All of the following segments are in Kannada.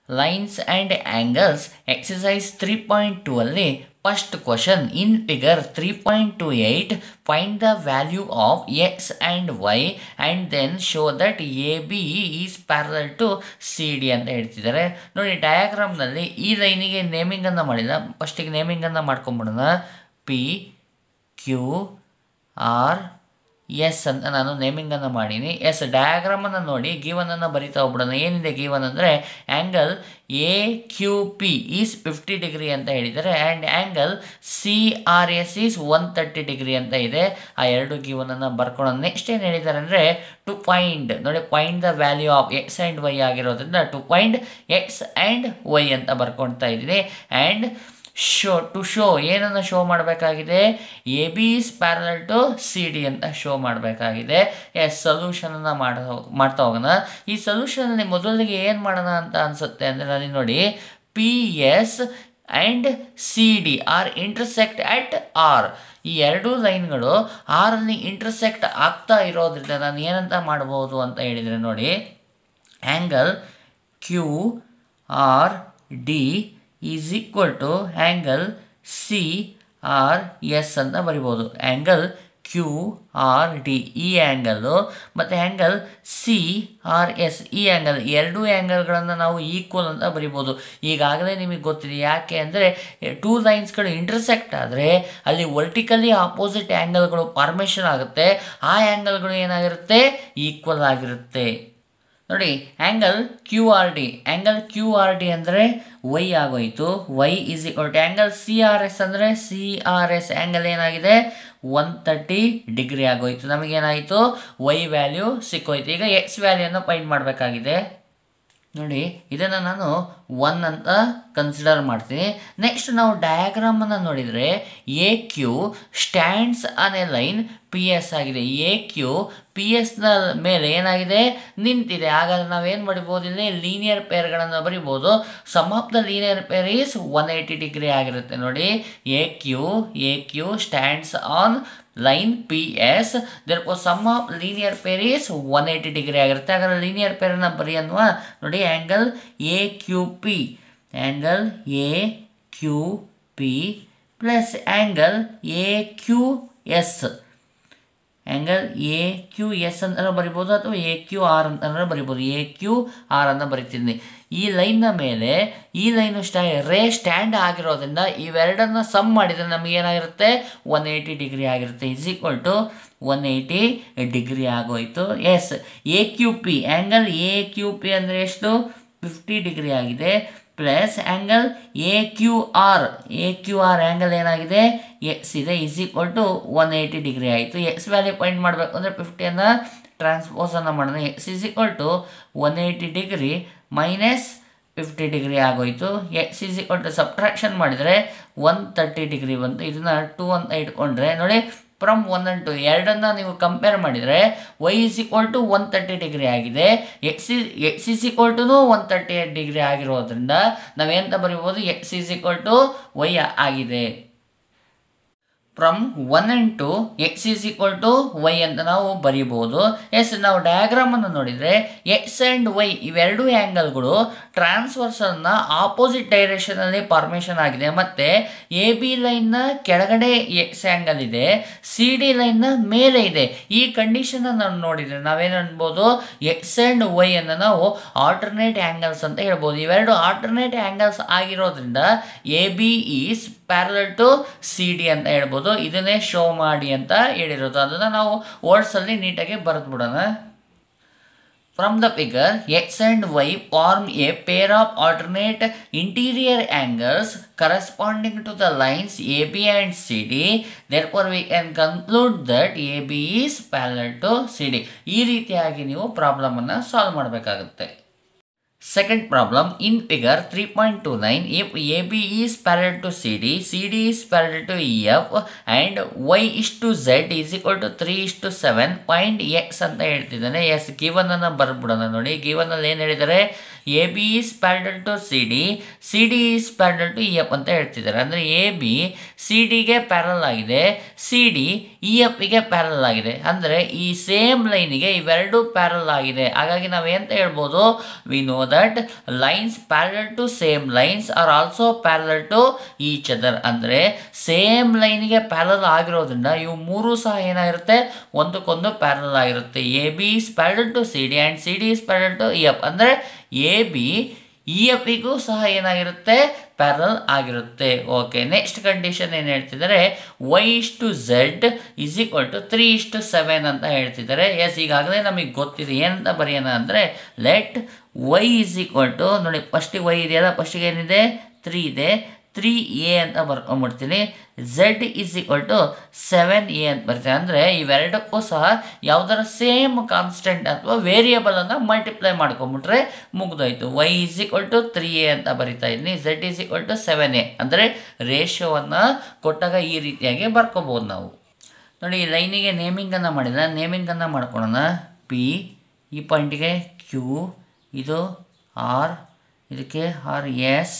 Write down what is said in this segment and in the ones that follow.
lines and angles exercise three point two ಅಲ್ಲಿ first question in figure three point two eight find the value of x and y and then show that A B is parallel to C D ಅಂತ ಹೇಳ್ತಿದ್ದಾರೆ ನೋಡಿ ಡಯಾಗ್ರಾಮ್ನಲ್ಲಿ ಈ ಲೈನಿಗೆ ನೇಮಿಂಗನ್ನು ಮಾಡಿದ ಫಸ್ಟಿಗೆ ನೇಮಿಂಗನ್ನು ಮಾಡ್ಕೊಂಬಿಡೋಣ ಪಿ ಕ್ಯೂ ಆರ್ ಎಸ್ ಅಂತ ನಾನು ನೇಮಿಂಗನ್ನು ಮಾಡೀನಿ ಎಸ್ ಡಯಾಗ್ರಾಮನ್ನು ನೋಡಿ ಗೀವನನ್ನು ಬರಿತಾ ಹೋಗ್ಬಿಡೋಣ ಏನಿದೆ ಗೀವನ್ ಅಂದರೆ angle A Q P is fifty degree ಅಂತ ಹೇಳಿದ್ದಾರೆ and angle C R S is one thirty degree ಅಂತ ಇದೆ ಆ ಎರಡು ಗೀವನನ್ನು ಬರ್ಕೊಳ್ಳೋಣ ನೆಕ್ಸ್ಟ್ ಏನು ಹೇಳಿದ್ದಾರೆ ಅಂದರೆ ಟು ಫೈಂಡ್ ನೋಡಿ find the value of x and y ಆಗಿರೋದ್ರಿಂದ to find x and y ಅಂತ ಬರ್ಕೊಳ್ತಾ ಇದ್ದೀನಿ ಆ್ಯಂಡ್ ಶೋ ಟು ಶೋ ಏನನ್ನು ಶೋ ಮಾಡಬೇಕಾಗಿದೆ A B is parallel to C D ಅಂತ ಶೋ ಮಾಡಬೇಕಾಗಿದೆ ಎಸ್ ಸೊಲ್ಯೂಷನನ್ನು ಮಾಡ ಮಾಡ್ತಾ ಹೋಗೋಣ ಈ ಸೊಲ್ಯೂಷನಲ್ಲಿ ಮೊದಲಿಗೆ ಏನು ಮಾಡೋಣ ಅಂತ ಅನಿಸುತ್ತೆ ಅಂದರೆ ನನಗೆ ನೋಡಿ P S and C D R intersect at R ಈ ಎರಡೂ ಲೈನ್ಗಳು ಆರಲ್ಲಿ ಇಂಟರ್ಸೆಕ್ಟ್ ಆಗ್ತಾ ಇರೋದ್ರಿಂದ ನಾನು ಏನಂತ ಮಾಡ್ಬೋದು ಅಂತ ಹೇಳಿದರೆ ನೋಡಿ angle Q R D is equal to angle C R S ಅಂತ ಬರಿಬೋದು ಆ್ಯಂಗಲ್ ಕ್ಯೂ ಆರ್ ಡಿ ಈ ಆ್ಯಂಗಲ್ಲು ಮತ್ತು ಆ್ಯಂಗಲ್ ಸಿ ಆರ್ ಎಸ್ ಈ ಆ್ಯಂಗಲ್ ಎರಡೂ ಆ್ಯಂಗಲ್ಗಳನ್ನು ನಾವು ಈಕ್ವಲ್ ಅಂತ ಬರಿಬೋದು ಈಗಾಗಲೇ ನಿಮಗೆ ಗೊತ್ತಿದೆ ಯಾಕೆ ಅಂದರೆ ಟೂ ಲೈನ್ಸ್ಗಳು ಇಂಟರ್ಸೆಕ್ಟ್ ಆದರೆ ಅಲ್ಲಿ ವರ್ಟಿಕಲಿ ಆಪೋಸಿಟ್ ಆ್ಯಂಗಲ್ಗಳು ಫಾರ್ಮೇಷನ್ ಆಗುತ್ತೆ ಆ ಆ್ಯಂಗಲ್ಗಳು ಏನಾಗಿರುತ್ತೆ ಈಕ್ವಲ್ ಆಗಿರುತ್ತೆ ನೋಡಿ angle Q R D angle Q R D ಅಂದರೆ ವೈ ಆಗೋಯಿತು y is equal to angle C R S ಅಂದರೆ ಸಿ ಆರ್ ಎಸ್ ಆ್ಯಂಗಲ್ ಏನಾಗಿದೆ ಒನ್ ತರ್ಟಿ ಡಿಗ್ರಿ ಆಗೋಯಿತು ನಮಗೇನಾಯಿತು ವೈ ವ್ಯಾಲ್ಯೂ ಸಿಕ್ಕೋಯ್ತು ಈಗ ಎಕ್ಸ್ ವ್ಯಾಲ್ಯೂನ ಫೈಂಡ್ ಮಾಡಬೇಕಾಗಿದೆ ನೋಡಿ ಇದನ್ನು ನಾನು ಒನ್ ಅಂತ ಕನ್ಸಿಡರ್ ಮಾಡ್ತೀನಿ ನೆಕ್ಸ್ಟ್ ನಾವು ಡಯಾಗ್ರಾಮನ್ನು ನೋಡಿದರೆ A Q stands on a line P S ಆಗಿದೆ ಎ ಕ್ಯೂ ಪಿ ಎಸ್ನ ಮೇಲೆ ಏನಾಗಿದೆ ನಿಂತಿದೆ ಹಾಗಾದ್ರೆ ನಾವೇನು ಬರಿಬೋದು ಇಲ್ಲಿ ಲೀನಿಯರ್ ಪೇರ್ಗಳನ್ನು ಬರಿಬೋದು sum of the linear pair is one eighty degree ಆಗಿರುತ್ತೆ ನೋಡಿ A Q A Q stands on line P S therefore sum of linear pair is one eighty degree ಆಗಿರುತ್ತೆ ಹಾಗಾದ್ರೆ ಲೀನಿಯರ್ ಪೇರನ್ನು ಬರಿ ಅನ್ನುವ ನೋಡಿ angle A Q P angle A Q P plus angle A Q S angle A Q S ಅಂತಲೂ ಬರಿಬೋದು ಅಥವಾ ಎ ಕ್ಯೂ ಆರ್ ಅಂತಲೂ ಬರಿಬೋದು ಎ ಕ್ಯೂ ಆರ್ ಅಂತ ಬರಿತೀನಿ ಈ ಲೈನ್ನ ಮೇಲೆ ಈ ಲೈನು ಸ್ಟ್ಯಾ ರೇ ಸ್ಟ್ಯಾಂಡ್ ಆಗಿರೋದ್ರಿಂದ ಇವೆರಡನ್ನು ಸಮ್ ಮಾಡಿದರೆ ನಮಗೆ ಏನಾಗಿರುತ್ತೆ ಒನ್ ಏಯ್ಟಿ ಡಿಗ್ರಿ ಆಗಿರುತ್ತೆ is equal to one eighty degree ಆಗೋಯಿತು yes A Q P angle A Q P ಅಂದರೆ ಎಷ್ಟು ಫಿಫ್ಟಿ ಡಿಗ್ರಿ ಆಗಿದೆ plus angle A Q R A Q R angle ಏನಾಗಿದೆ ಎಕ್ಸ್ ಇದೆ is equal to one eighty degree ಆಯಿತು ಎಕ್ಸ್ ವ್ಯಾಲ್ಯೂ ಪಾಯಿಂಟ್ ಮಾಡಬೇಕು ಅಂದರೆ ಫಿಫ್ಟಿಯನ್ನು ಟ್ರಾನ್ಸ್ಪೋಸನ್ನು ಮಾಡೋಣ x is equal to one eighty degree minus fifty degree ಆಗೋಯಿತು x is equal to subtraction ಮಾಡಿದರೆ ಒನ್ ತರ್ಟಿ ಡಿಗ್ರಿ ಬಂತು ಇದನ್ನು ಟೂ ಅಂತ ಇಟ್ಕೊಂಡ್ರೆ ನೋಡಿ ಫ್ರಮ್ ಒನ್ ಆ್ಯಂಡ್ ಟು ಎರಡನ್ನು ನೀವು ಕಂಪೇರ್ ಮಾಡಿದರೆ y is equal to one thirty degree ಆಗಿದೆ x is x is equal to one thirty eight degree ಆಗಿರೋದ್ರಿಂದ ನಾವೇಂತ ಬರಿಬೋದು x is equal to y ಆಗಿದೆ from one and two x is equal to y ಅಂತ ನಾವು ಬರೀಬೋದು ಎಸ್ ನಾವು ಡಯಾಗ್ರಾಮನ್ನು ನೋಡಿದರೆ ಎಕ್ಸ್ ಆ್ಯಂಡ್ ವೈ ಇವೆರಡೂ ಆ್ಯಂಗಲ್ಗಳು ಟ್ರಾನ್ಸ್ವರ್ಸನ್ನು ಆಪೋಸಿಟ್ ಡೈರೆಕ್ಷನಲ್ಲಿ ಫಾರ್ಮೇಷನ್ ಆಗಿದೆ ಮತ್ತು ಎ ಬಿ ಲೈನ್ನ ಕೆಳಗಡೆ ಎಕ್ಸ್ ಆ್ಯಂಗಲ್ ಇದೆ ಸಿ ಡಿ ಲೈನ್ನ ಮೇಲೆ ಇದೆ ಈ ಕಂಡೀಷನ್ನ ನಾವು ನೋಡಿದರೆ ನಾವೇನು ಅನ್ಬೋದು ಎಕ್ಸ್ ಆ್ಯಂಡ್ ವೈ ಅನ್ನು ನಾವು ಆಲ್ಟರ್ನೇಟ್ ಆ್ಯಂಗಲ್ಸ್ ಅಂತ ಹೇಳ್ಬೋದು ಇವೆರಡು ಆಲ್ಟರ್ನೇಟ್ ಆ್ಯಂಗಲ್ಸ್ ಆಗಿರೋದ್ರಿಂದ A B is parallel to C D ಅಂತ ಹೇಳ್ಬೋದು ಇದನ್ನೇ ಶೋ ಮಾಡಿ ಅಂತ ಹೇಳಿರೋದು ಅದನ್ನು ನಾವು ವರ್ಡ್ಸಲ್ಲಿ ನೀಟಾಗಿ ಬರೆದು ಬಿಡೋಣ from the figure x and y form a pair of alternate interior angles corresponding to the lines A B and C D therefore we can conclude that A B is parallel to C D ಈ ರೀತಿಯಾಗಿ ನೀವು ಪ್ರಾಬ್ಲಮನ್ನು ಸಾಲ್ವ್ ಮಾಡಬೇಕಾಗುತ್ತೆ Second problem in figure 3.29 if AB is parallel to CD, CD is parallel to EF and Y is to Z is equal to 3 is to 7 find X ಅಂತ ಹೇಳ್ತಿದ್ದಾನೆ ಎಸ್ ಗಿವನ್ ಅನ್ನು ಬರ್ಬಿಡೋಣ ನೋಡಿ ಗಿವನ್ ಅಲ್ಲಿ ಏನು ಹೇಳಿದ್ದಾರೆ A B is parallel to C D C D is parallel to E F ಅಂತ ಹೇಳ್ತಿದ್ದಾರೆ ಅಂದರೆ ಎ ಬಿ ಸಿ ಡಿಗೆ ಪ್ಯಾರಲ್ ಆಗಿದೆ ಸಿ ಡಿ ಇ ಎಫ್ಗೆ ಪ್ಯಾರಲ್ ಆಗಿದೆ ಅಂದರೆ ಈ ಸೇಮ್ ಲೈನಿಗೆ ಇವೆರಡು ಪ್ಯಾರಲ್ ಆಗಿದೆ ಹಾಗಾಗಿ ನಾವೇಂತ ಹೇಳ್ಬೋದು we know that lines parallel to same lines are also parallel to each other ಅಂದರೆ ಸೇಮ್ ಲೈನಿಗೆ ಪ್ಯಾರಲ್ ಆಗಿರೋದ್ರಿಂದ ಇವು ಮೂರು ಸಹ ಏನಾಗಿರುತ್ತೆ ಒಂದಕ್ಕೊಂದು ಪ್ಯಾರಲ್ ಆಗಿರುತ್ತೆ A B is parallel to C D and C D is parallel to E F ಅಂದರೆ ಎ ಬಿ ಇ ಎಫ್ಗೂ ಸಹ ಏನಾಗಿರುತ್ತೆ ಪ್ಯಾರಲ್ ಆಗಿರುತ್ತೆ ಓಕೆ ನೆಕ್ಸ್ಟ್ ಕಂಡೀಷನ್ ಏನು ಹೇಳ್ತಿದ್ದಾರೆ y is to z is equal to three is to seven ಅಂತ ಹೇಳ್ತಿದ್ದಾರೆ ಎಸ್ ಈಗಾಗಲೇ ನಮಗೆ ಗೊತ್ತಿದೆ ಏನಂತ ಬರೆಯೋಣ ಅಂದರೆ let y is equal to ನೋಡಿ ಫಸ್ಟಿಗೆ ವೈ ಇದೆಯಲ್ಲ ಫಸ್ಟಿಗೆ ಏನಿದೆ ತ್ರೀ ಇದೆ ತ್ರೀ ಎ ಅಂತ ಬರ್ಕೊಂಬಿಡ್ತೀನಿ z is equal to seven a ಅಂತ ಬರ್ತೀನಿ ಅಂದರೆ ಇವೆರಡಕ್ಕೂ ಸಹ ಯಾವುದರ ಸೇಮ್ ಕಾನ್ಸ್ಟೆಂಟ್ ಅಥವಾ ವೇರಿಯಬಲನ್ನು ಮಲ್ಟಿಪ್ಲೈ ಮಾಡ್ಕೊಂಬಿಟ್ರೆ ಮುಗ್ದೋಯ್ತು y is equal to three a ಅಂತ ಬರಿತಾ ಇದ್ದೀನಿ z is equal to seven a ಅಂದರೆ ರೇಷಿಯೋವನ್ನು ಕೊಟ್ಟಾಗ ಈ ರೀತಿಯಾಗಿ ಬರ್ಕೋಬೋದು ನಾವು ನೋಡಿ ಈ ಲೈನಿಗೆ ನೇಮಿಂಗನ್ನು ಮಾಡಿದ ನೇಮಿಂಗನ್ನು ಮಾಡ್ಕೊಳ್ಳೋಣ ಪಿ ಈ ಪಾಯಿಂಟಿಗೆ ಕ್ಯೂ ಇದು ಆರ್ ಇದಕ್ಕೆ ಆರ್ ಎಸ್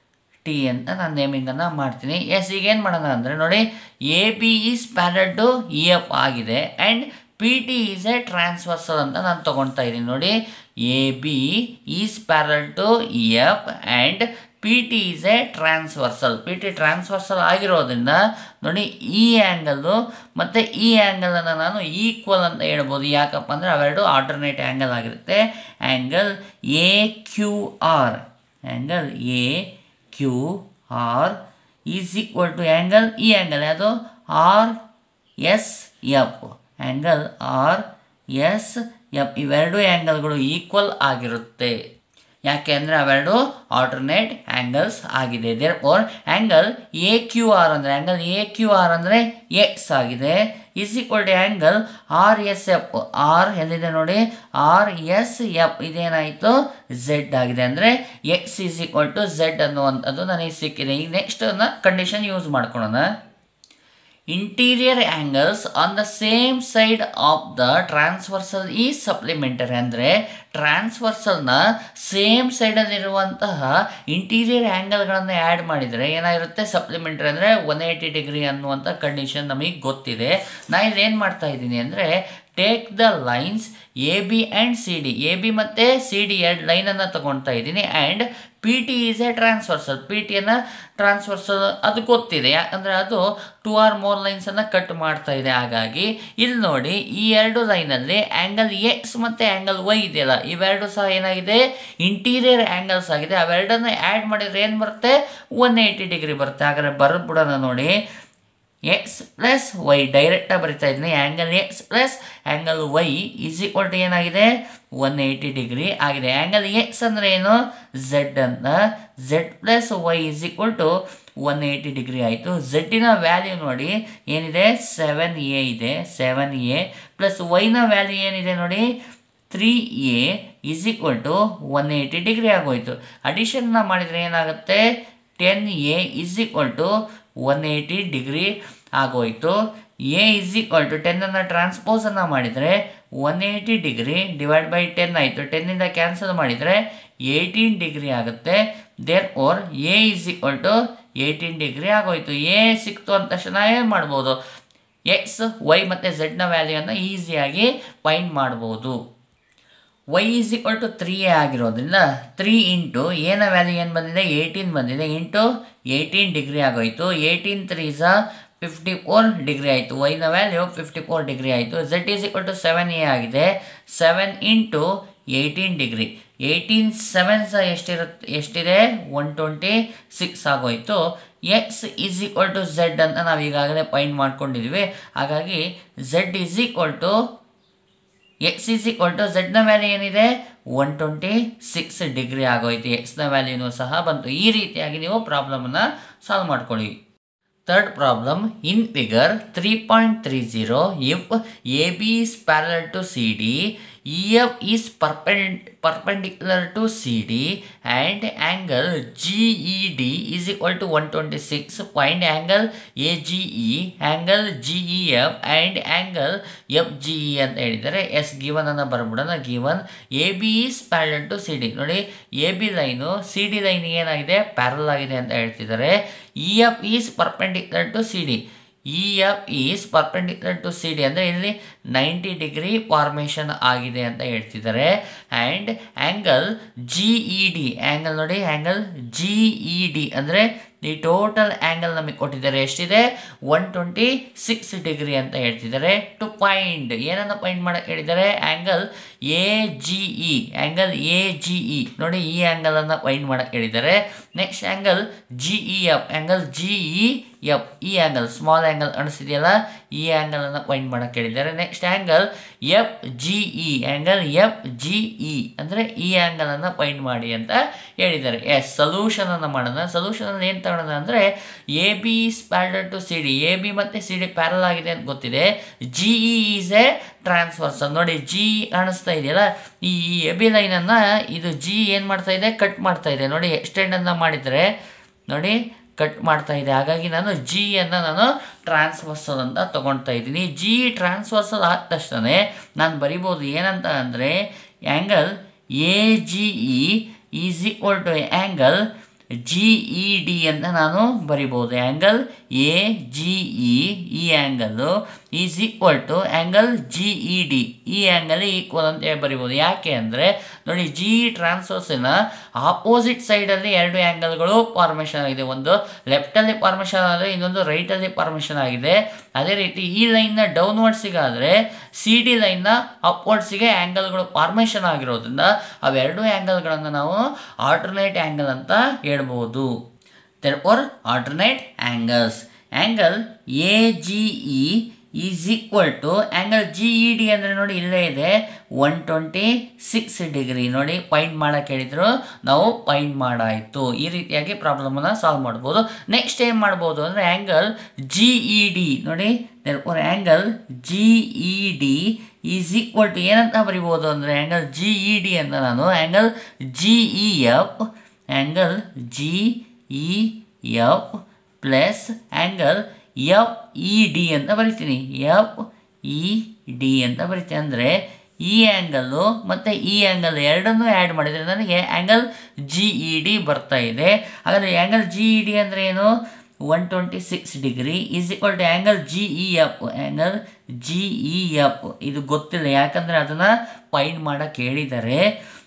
ಟಿ ಅಂತ ನಾನು ನೇಮಿಂಗನ್ನು ಮಾಡ್ತೀನಿ ಎಸ್ ಈಗ ಏನು ಮಾಡೋಣ ಅಂದರೆ ನೋಡಿ A B is parallel to E F ಆಗಿದೆ and P T is a transversal ಅಂತ ನಾನು ತೊಗೊಳ್ತಾ ಇದ್ದೀನಿ ನೋಡಿ A B is parallel to E F and P T is a transversal P T transversal ಆಗಿರೋದ್ರಿಂದ ನೋಡಿ ಈ ಆ್ಯಂಗಲ್ಲು ಮತ್ತು ಈ ಆ್ಯಂಗಲನ್ನು ನಾನು ಈಕ್ವಲ್ ಅಂತ ಹೇಳ್ಬೋದು ಯಾಕಪ್ಪ ಅಂದರೆ ಅವೆರಡು ಆಲ್ಟರ್ನೇಟ್ ಆ್ಯಂಗಲ್ ಆಗಿರುತ್ತೆ angle A Q R angle A Q R is equal to angle ಈ ಆ್ಯಂಗಲ್ ಯಾವುದು R S F angle R S F ಇವೆರಡು ಆ್ಯಂಗಲ್ಗಳು ಈಕ್ವಲ್ ಆಗಿರುತ್ತೆ ಯಾಕೆ ಅಂದರೆ ಅವೆರಡು ಆಲ್ಟರ್ನೇಟ್ ಆ್ಯಂಗಲ್ಸ್ ಆಗಿದೆ therefore angle A Q R ಅಂದರೆ ಆ್ಯಂಗಲ್ ಎ ಕ್ಯೂ ಆರ್ ಅಂದರೆ ಎಕ್ಸ್ ಆಗಿದೆ is equal to angle R S F R ಎಲ್ಲಿದೆ ನೋಡಿ ಆರ್ ಎಸ್ ಎಫ್ ಇದೇನಾಯಿತು ಝೆಡ್ ಆಗಿದೆ ಅಂದರೆ X is equal to z ಅನ್ನುವಂಥದ್ದು ನನಗೆ ಸಿಕ್ಕಿದೆ ಈಗ ನೆಕ್ಸ್ಟ್ ಕಂಡೀಷನ್ ಯೂಸ್ ಮಾಡ್ಕೊಳ್ಳೋಣ interior angles on the same side of the transversal ಈ ಸಪ್ಲಿಮೆಂಟರಿ ಅಂದರೆ ಟ್ರಾನ್ಸ್ವರ್ಸಲ್ನ ಸೇಮ್ ಸೈಡಲ್ಲಿರುವಂತಹ ಇಂಟೀರಿಯರ್ ಆ್ಯಂಗಲ್ಗಳನ್ನು ಆ್ಯಡ್ ಮಾಡಿದರೆ ಏನಾಗಿರುತ್ತೆ ಸಪ್ಲಿಮೆಂಟರಿ ಅಂದರೆ ಒನ್ ಏಯ್ಟಿ ಡಿಗ್ರಿ ಅನ್ನುವಂಥ ಕಂಡೀಷನ್ ನಮಗೆ ಗೊತ್ತಿದೆ ನಾ ಇಲ್ಲಿ ಏನು ಮಾಡ್ತಾ ಇದ್ದೀನಿ ಅಂದರೆ take the lines A B and C D A B ಮತ್ತು ಸಿ ಡಿ ಎರಡು ಲೈನನ್ನು ತೊಗೊಳ್ತಾ ಇದ್ದೀನಿ and P T is a transversal P ಟಿಯನ್ನು ಟ್ರಾನ್ಸ್ಫರ್ಸಲ್ ಅದು ಗೊತ್ತಿದೆ ಯಾಕಂದರೆ ಅದು ಟು ಆರ್ ಮೋರ್ ಲೈನ್ಸನ್ನು ಕಟ್ ಮಾಡ್ತಾ ಇದೆ ಹಾಗಾಗಿ ಇಲ್ಲಿ ನೋಡಿ ಈ ಎರಡು ಲೈನಲ್ಲಿ ಆ್ಯಂಗಲ್ ಎಕ್ಸ್ ಮತ್ತು ಆ್ಯಂಗಲ್ ವೈ ಇದೆಯಲ್ಲ ಇವೆರಡು ಸಹ ಏನಾಗಿದೆ ಇಂಟೀರಿಯರ್ ಆ್ಯಂಗಲ್ಸ್ ಆಗಿದೆ ಅವೆರಡನ್ನು ಆ್ಯಡ್ ಮಾಡಿದರೆ ಏನು ಬರುತ್ತೆ ಒನ್ ಏಯ್ಟಿ ಡಿಗ್ರಿ ಬರುತ್ತೆ ಹಾಗಾದ್ರೆ ಬರ್ಬಿಡೋಣ ನೋಡಿ ಎಕ್ಸ್ ಪ್ಲಸ್ ವೈ ಡೈರೆಕ್ಟಾಗಿ ಬರಿತಾ ಇದ್ದೀನಿ angle x plus angle y is equal to ಏನಾಗಿದೆ ಒನ್ ಏಯ್ಟಿ ಡಿಗ್ರಿ ಆಗಿದೆ ಆ್ಯಂಗಲ್ ಎಕ್ಸ್ ಅಂದರೆ ಏನು ಝೆಡ್ ಅಂತ z plus Y is equal to one eighty degree ಆಯಿತು ಝೆಡ್ಡಿನ ವ್ಯಾಲ್ಯೂ ನೋಡಿ ಏನಿದೆ ಸೆವೆನ್ ಎ ಇದೆ ಸೆವೆನ್ ಎ ಪ್ಲಸ್ ವೈನ ವ್ಯಾಲ್ಯೂ ಏನಿದೆ ನೋಡಿ three a is equal to one eighty degree ಆಗೋಯ್ತು ಅಡಿಷನ್ನ ಮಾಡಿದರೆ ಏನಾಗುತ್ತೆ ten a is equal to one eighty degree ಆಗೋಯ್ತು ಎ ಇಸ್ ಈಕ್ವಲ್ ಟು ಟೆನ್ನನ್ನು ಟ್ರಾನ್ಸ್ಪೋಸನ್ನು ಮಾಡಿದರೆ one eighty degree divide by ten ಆಯಿತು ಟೆನ್ನಿಂದ ಕ್ಯಾನ್ಸಲ್ ಮಾಡಿದರೆ ಏಯ್ಟೀನ್ ಡಿಗ್ರಿ ಆಗುತ್ತೆ therefore a is equal to eighteen degree ಆಗೋಯ್ತು ಎ ಸಿಕ್ತು ಅಂದ ತಕ್ಷಣ ಏನು ಮಾಡ್ಬೋದು ಎಕ್ಸ್ ವೈ ಮತ್ತು ಝೆಡ್ನ ವ್ಯಾಲ್ಯೂಯನ್ನು ಈಸಿಯಾಗಿ ಫೈಂಡ್ ಮಾಡ್ಬೋದು y is equal to three a ಆಗಿರೋದ್ರಿಂದ ತ್ರೀ ಇಂಟು ಏನ ವ್ಯಾಲ್ಯೂ ಏನು ಬಂದಿದೆ ಏಯ್ಟೀನ್ ಬಂದಿದೆ ಇಂಟು ಏಯ್ಟೀನ್ ಡಿಗ್ರಿ ಆಗೋಯಿತು ಏಯ್ಟೀನ್ ತ್ರೀ ಝ ಫಿಫ್ಟಿ ಫೋರ್ ಡಿಗ್ರಿ ಆಯಿತು ವೈನ ವ್ಯಾಲ್ಯೂ ಫಿಫ್ಟಿ ಫೋರ್ ಡಿಗ್ರಿ ಆಯಿತು z is equal to seven a ಆಗಿದೆ seven into eighteen degree eighteen seven ಸಹ ಎಷ್ಟಿರುತ್ತೆ ಎಷ್ಟಿದೆ ಒನ್ ಟ್ವೆಂಟಿ ಸಿಕ್ಸ್ ಆಗೋಯಿತು x is equal to z ಅಂತ ನಾವು ಈಗಾಗಲೇ ಫೈಂಡ್ ಮಾಡ್ಕೊಂಡಿದ್ವಿ ಹಾಗಾಗಿ z is equal to x is equal to ಝೆಡ್ನ ವ್ಯಾಲ್ಯೂ ಏನಿದೆ ಒನ್ ಟ್ವೆಂಟಿ ಸಿಕ್ಸ್ ಡಿಗ್ರಿ ಆಗೋಯ್ತು ಎಕ್ಸ್ನ ವ್ಯಾಲ್ಯೂನೂ ಸಹ ಬಂತು ಈ ರೀತಿಯಾಗಿ ನೀವು ಪ್ರಾಬ್ಲಮನ್ನು ಸಾಲ್ವ್ ಮಾಡ್ಕೊಳ್ಳಿ third problem in figure three point three zero if A B is parallel to C D E F is perpend perpendicular to CD and angle GED is equal to 126 find angle AGE angle GEF and angle FGE ಅಂತ ಹೇಳಿದ್ದಾರೆ ಎಸ್ ಗಿವನ್ ಅನ್ನ ಬರ್ಬಿಡೋಣ given A B is parallel to C D ನೋಡಿ A B line C D line ಏನಾಗಿದೆ ಪ್ಯಾರಲ್ ಆಗಿದೆ ಅಂತ ಹೇಳ್ತಿದ್ದಾರೆ E F is perpendicular to C D E F is perpendicular to C D ಅಂದರೆ ಇಲ್ಲಿ ನೈಂಟಿ ಡಿಗ್ರಿ ಫಾರ್ಮೇಷನ್ ಆಗಿದೆ ಅಂತ ಹೇಳ್ತಿದ್ದಾರೆ and angle G E D angle ನೋಡಿ ಆ್ಯಂಗಲ್ ಜಿ ಇ ಡಿ ಅಂದರೆ ಈ ಟೋಟಲ್ ಆ್ಯಂಗಲ್ ನಮಗೆ ಕೊಟ್ಟಿದ್ದಾರೆ ಎಷ್ಟಿದೆ ಒನ್ ಟ್ವೆಂಟಿ ಸಿಕ್ಸ್ ಡಿಗ್ರಿ ಅಂತ ಹೇಳ್ತಿದ್ದಾರೆ ಟು ಪಾಯಿಂಟ್ ಏನನ್ನು ಪಾಯಿಂಟ್ ಮಾಡಕ್ಕೆ ಹೇಳಿದ್ದಾರೆ angle A G E angle A G E ನೋಡಿ ಈ ಆ್ಯಂಗಲನ್ನು ಪಾಯಿಂಟ್ ಮಾಡಕ್ಕೆ ಹೇಳಿದ್ದಾರೆ next angle G E F angle G E F ಈ ಆ್ಯಂಗಲ್ ಸ್ಮಾಲ್ ಆ್ಯಂಗಲ್ ಅನಿಸಿದೆಯಲ್ಲ ಈ ಆ್ಯಂಗಲನ್ನು ಪಾಯಿಂಟ್ ಮಾಡಕ್ಕೆ ಹೇಳಿದ್ದಾರೆ next angle F G E angle F G E ಅಂದರೆ ಈ ಆ್ಯಂಗಲನ್ನು ಪಾಯಿಂಟ್ ಮಾಡಿ ಅಂತ ಹೇಳಿದ್ದಾರೆ ಎಸ್ ಸೊಲ್ಯೂಷನನ್ನು ಮಾಡೋಣ ಸೊಲ್ಯೂಷನಲ್ಲಿ ಏನು ತಗೊಳ್ಳೋಣ ಅಂದರೆ A B is parallel to C D A B ಮತ್ತು ಸಿ ಡಿ ಪ್ಯಾರಲ್ ಆಗಿದೆ ಅಂತ ಗೊತ್ತಿದೆ G E is a transversal ನೋಡಿ ಜಿ ಕಾಣಿಸ್ತಾ ಇದೆಯಲ್ಲ ಈ ಎ ಬಿ ಲೈನನ್ನು ಇದು ಜಿ ಏನು ಮಾಡ್ತಾ ಇದೆ ಕಟ್ ಮಾಡ್ತಾ ಇದೆ ನೋಡಿ ಎಕ್ಸ್ಟೆಂಡನ್ನು ಮಾಡಿದರೆ ನೋಡಿ ಕಟ್ ಮಾಡ್ತಾ ಇದೆ ಹಾಗಾಗಿ ನಾನು ಜಿ ಅನ್ನು ನಾನು ಟ್ರಾನ್ಸ್ವರ್ಸಲ್ ಅಂತ ತೊಗೊಳ್ತಾ ಇದ್ದೀನಿ ಜಿ ಟ್ರಾನ್ಸ್ವರ್ಸಲ್ ಆದ ತಕ್ಷಣ ನಾನು ಬರಿಬೋದು ಏನಂತ ಅಂದರೆ angle A G E is equal to angle G E D ಅಂತ ನಾನು ಬರಿಬೋದು ಆ್ಯಂಗಲ್ ಎ ಜಿ ಇ ಈ angle is equal to angle G E D ಈ ಆ್ಯಂಗಲ್ ಈಕ್ವಲ್ ಅಂತ ಬರಿಬೋದು ಯಾಕೆ ಅಂದರೆ ನೋಡಿ ಜಿ ಟ್ರಾನ್ಸ್ಫರ್ಸಿನ ಆಪೋಸಿಟ್ ಸೈಡಲ್ಲಿ ಎರಡು ಆ್ಯಂಗಲ್ಗಳು ಫಾರ್ಮೇಷನ್ ಆಗಿದೆ ಒಂದು ಲೆಫ್ಟಲ್ಲಿ ಫಾರ್ಮೇಷನ್ ಆದರೆ ಇನ್ನೊಂದು ರೈಟಲ್ಲಿ ಫಾರ್ಮೇಷನ್ ಆಗಿದೆ ಅದೇ ರೀತಿ ಈ ಲೈನ್ನ ಡೌನ್ವರ್ಡ್ಸಿಗಾದರೆ ಸಿ ಡಿ ಲೈನ್ನ ಅಪ್ವರ್ಡ್ಸಿಗೆ ಆ್ಯಂಗಲ್ಗಳು ಫಾರ್ಮೇಷನ್ ಆಗಿರೋದ್ರಿಂದ ಅವೆರಡು ಆ್ಯಂಗಲ್ಗಳನ್ನು ನಾವು ಆಲ್ಟರ್ನೇಟ್ ಆ್ಯಂಗಲ್ ಅಂತ ಹೇಳ್ಬೋದು therefore alternate angles angle AGE is equal to angle G E D ಅಂದರೆ ನೋಡಿ ಇಲ್ಲೇ ಇದೆ ಒನ್ ಟ್ವೆಂಟಿ ಸಿಕ್ಸ್ ಡಿಗ್ರಿ ನೋಡಿ ಪಾಯಿಂಟ್ ಮಾಡೋಕ್ಕೆ ಹೇಳಿದ್ರು ನಾವು ಪಾಯಿಂಟ್ ಮಾಡಾಯಿತು ಈ ರೀತಿಯಾಗಿ ಪ್ರಾಬ್ಲಮನ್ನು ಸಾಲ್ವ್ ಮಾಡ್ಬೋದು ನೆಕ್ಸ್ಟ್ ಏನು ಮಾಡ್ಬೋದು ಅಂದರೆ ಆ್ಯಂಗಲ್ ಜಿ ಇ ಡಿ ನೋಡಿ angle G E D is equal to ಏನಂತ ಬರಿಬೋದು ಅಂದರೆ ಆ್ಯಂಗಲ್ ಜಿ ಇ ಡಿ ಅಂತ ನಾನು angle G E F angle G E F plus angle F E D ಅಂತ ಬರಿತೀನಿ ಎಫ್ ಇ ಡಿ ಅಂತ ಬರಿತೀನಿ ಅಂದರೆ ಈ ಆ್ಯಂಗಲ್ಲು ಮತ್ತು ಈ ಆ್ಯಂಗಲ್ ಎರಡನ್ನೂ ಆ್ಯಡ್ ಮಾಡಿದರೆ ನನಗೆ ಆ್ಯಂಗಲ್ ಜಿ ಇ ಡಿ ಬರ್ತಾ ಇದೆ ಹಾಗಾದರೆ ಆ್ಯಂಗಲ್ ಜಿ ಇ ಡಿ ಅಂದರೆ ಏನು one twenty six degree is equal to angle G E F angle G E F ಇದು ಗೊತ್ತಿಲ್ಲ ಯಾಕಂದರೆ ಅದನ್ನು ಫೈಂಡ್ ಮಾಡೋಕ್ಕೆ ಹೇಳಿದ್ದಾರೆ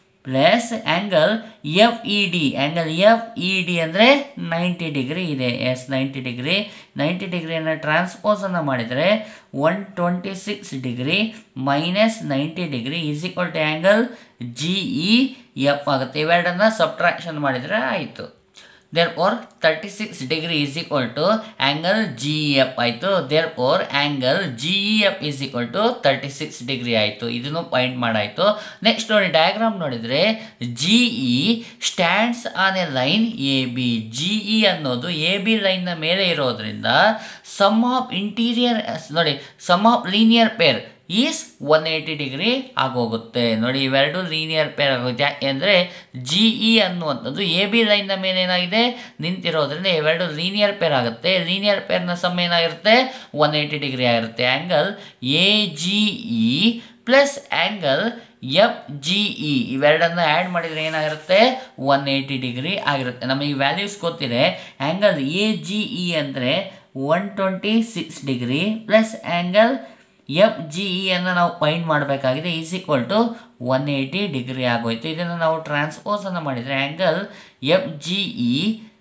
plus angle F E D angle F E D ಅಂದರೆ ನೈಂಟಿ ಡಿಗ್ರಿ ಇದೆ ಎಸ್ ನೈಂಟಿ ಡಿಗ್ರಿ ನೈಂಟಿ ಡಿಗ್ರಿಯನ್ನು ಟ್ರಾನ್ಸ್ಪೋಸನ್ನು ಮಾಡಿದರೆ one twenty six degree minus ninety degree is equal to angle G E F ಆಗುತ್ತೆ ಇವೆರಡನ್ನು ಸಬ್ಟ್ರಾಕ್ಷನ್ ಮಾಡಿದರೆ ಆಯಿತು therefore thirty six degree is equal to angle G E F ಆಯಿತು therefore angle G E F is equal to thirty six degree ಆಯಿತು ಇದನ್ನು ಪಾಯಿಂಟ್ ಮಾಡಾಯಿತು ನೆಕ್ಸ್ಟ್ ನೋಡಿ ಡಯಾಗ್ರಾಮ್ ನೋಡಿದರೆ G E stands on a line A B G E ಅನ್ನೋದು ಎ ಬಿ ಲೈನ್ನ ಮೇಲೆ ಇರೋದ್ರಿಂದ ಸಮ್ ಆಫ್ ಇಂಟೀರಿಯರ್ ನೋಡಿ sum of linear pair is one eighty degree ಆಗೋಗುತ್ತೆ ನೋಡಿ ಇವೆರಡು ಲೀನಿಯರ್ ಪೇರ್ ಆಗುತ್ತೆ ಯಾಕೆ ಅಂದರೆ ಜಿ ಇ ಅನ್ನುವಂಥದ್ದು ಎ ಬಿ ಲೈನ್ನ ಮೇಲೆ ಏನಾಗಿದೆ ನಿಂತಿರೋದ್ರಿಂದ ಇವೆರಡು ಲೀನಿಯರ್ ಪೇರ್ ಆಗುತ್ತೆ ಲೀನಿಯರ್ ಪೇರ್ನ ಸಮ್ ಏನಾಗಿರುತ್ತೆ ಒನ್ ಏಯ್ಟಿ ಡಿಗ್ರಿ ಆಗಿರುತ್ತೆ angle A G E plus angle F G E ಇವೆರಡನ್ನು ಆ್ಯಡ್ ಮಾಡಿದರೆ ಏನಾಗಿರುತ್ತೆ ಒನ್ ಏಯ್ಟಿ ಡಿಗ್ರಿ ಆಗಿರುತ್ತೆ ನಮಗೆ ವ್ಯಾಲ್ಯೂಸ್ ಗೊತ್ತಿದೆ ಆ್ಯಂಗಲ್ ಎ ಜಿ ಇ ಅಂದರೆ one twenty six degree plus angle F G ಇಯನ್ನು ನಾವು ಫೈಂಡ್ ಮಾಡಬೇಕಾಗಿದೆ is equal to one eighty degree ಆಗೋಯ್ತು ಇದನ್ನು ನಾವು ಟ್ರಾನ್ಸ್ಪೋಸನ್ನು ಮಾಡಿದರೆ angle F G E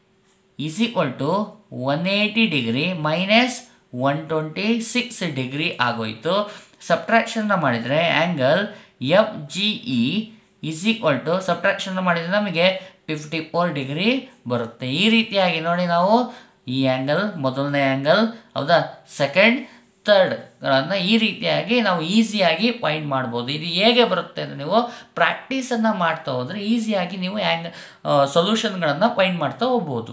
is equal to one eighty degree minus one twenty six degree ಆಗೋಯ್ತು ಸಬ್ಟ್ರಾಕ್ಷನ್ನ ಮಾಡಿದರೆ angle F G E is equal to ಸಬ್ಟ್ರಾಕ್ಷನ್ನ ಮಾಡಿದರೆ ನಮಗೆ ಫಿಫ್ಟಿ ಫೋರ್ ಡಿಗ್ರಿ ಬರುತ್ತೆ ಈ ರೀತಿಯಾಗಿ ನೋಡಿ ನಾವು ಈ ಆ್ಯಂಗಲ್ ಮೊದಲನೇ ಆ್ಯಂಗಲ್ ಹೌದಾ ಸೆಕೆಂಡ್ ಥರ್ಡ್ಗಳನ್ನು ಈ ರೀತಿಯಾಗಿ ನಾವು ಈಸಿಯಾಗಿ ಫೈಂಡ್ ಮಾಡ್ಬೋದು ಇದು ಹೇಗೆ ಬರುತ್ತೆ ಅಂದರೆ ನೀವು ಪ್ರಾಕ್ಟೀಸನ್ನು ಮಾಡ್ತಾ ಹೋದರೆ ಈಸಿಯಾಗಿ ನೀವು ಹ್ಯಾಂಗ್ ಸೊಲ್ಯೂಷನ್ಗಳನ್ನು ಫೈಂಡ್ ಮಾಡ್ತಾ ಹೋಗ್ಬೋದು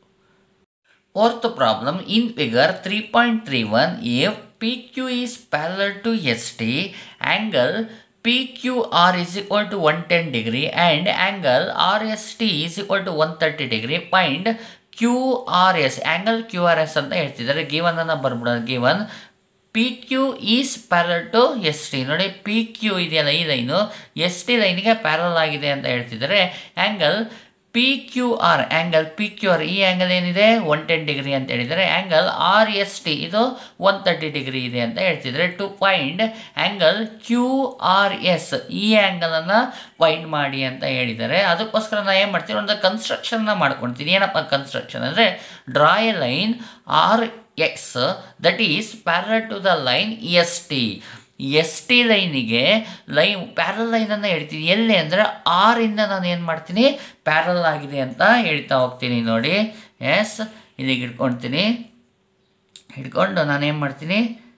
Fourth problem in figure 3.31 if PQ is parallel to ST angle P Q R is equal to one ten degree and angle R S T is equal to one thirty degree find Q R S angle Q R S ಅಂತ ಹೇಳ್ತಿದ್ದಾರೆ ಗಿವನ್ ಅನ್ನು ಬರ್ಬಿಡೋದು given P Q is parallel to S T ನೋಡಿ ಪಿ ಕ್ಯೂ ಇದೆಯಲ್ಲ ಈ ಲೈನು ಎಸ್ ಟಿ ಲೈನ್ಗೆ ಪ್ಯಾರಲ್ ಆಗಿದೆ ಅಂತ ಹೇಳ್ತಿದ್ದಾರೆ angle P Q R angle P Q R ಈ ಆ್ಯಂಗಲ್ ಏನಿದೆ ಒನ್ ಟೆನ್ ಡಿಗ್ರಿ ಅಂತ ಹೇಳಿದರೆ ಆ್ಯಂಗಲ್ ಆರ್ ಎಸ್ ಟಿ ಇದು ಒನ್ ತರ್ಟಿ ಡಿಗ್ರಿ ಇದೆ ಅಂತ ಹೇಳ್ತಿದ್ದಾರೆ to find angle Q R S ಈ ಆ್ಯಂಗಲನ್ನು ಫೈಂಡ್ ಮಾಡಿ ಅಂತ ಹೇಳಿದ್ದಾರೆ ಅದಕ್ಕೋಸ್ಕರ ನಾನು ಏನು ಮಾಡ್ತೀನಿ ಒಂದು ಕನ್ಸ್ಟ್ರಕ್ಷನ್ನ ಮಾಡ್ಕೊಳ್ತೀನಿ ಏನಪ್ಪ ಕನ್ಸ್ಟ್ರಕ್ಷನ್ ಅಂದರೆ draw a line R X that is parallel to the line S T S T ಲೈನಿಗೆ ಲೈನ್ ಪ್ಯಾರಲ್ ಲೈನನ್ನು ಹೇಳ್ತೀನಿ ಎಲ್ಲಿ ಅಂದರೆ ಆರಿಂದ ನಾನು ಏನು ಮಾಡ್ತೀನಿ ಪ್ಯಾರಲ್ ಆಗಿದೆ ಅಂತ ಹೇಳ್ತಾ ಹೋಗ್ತೀನಿ ನೋಡಿ ಎಸ್ ಇಲ್ಲಿಗೆ ಹಿಡ್ಕೊಳ್ತೀನಿ ಹಿಡ್ಕೊಂಡು ನಾನು ಏನು ಮಾಡ್ತೀನಿ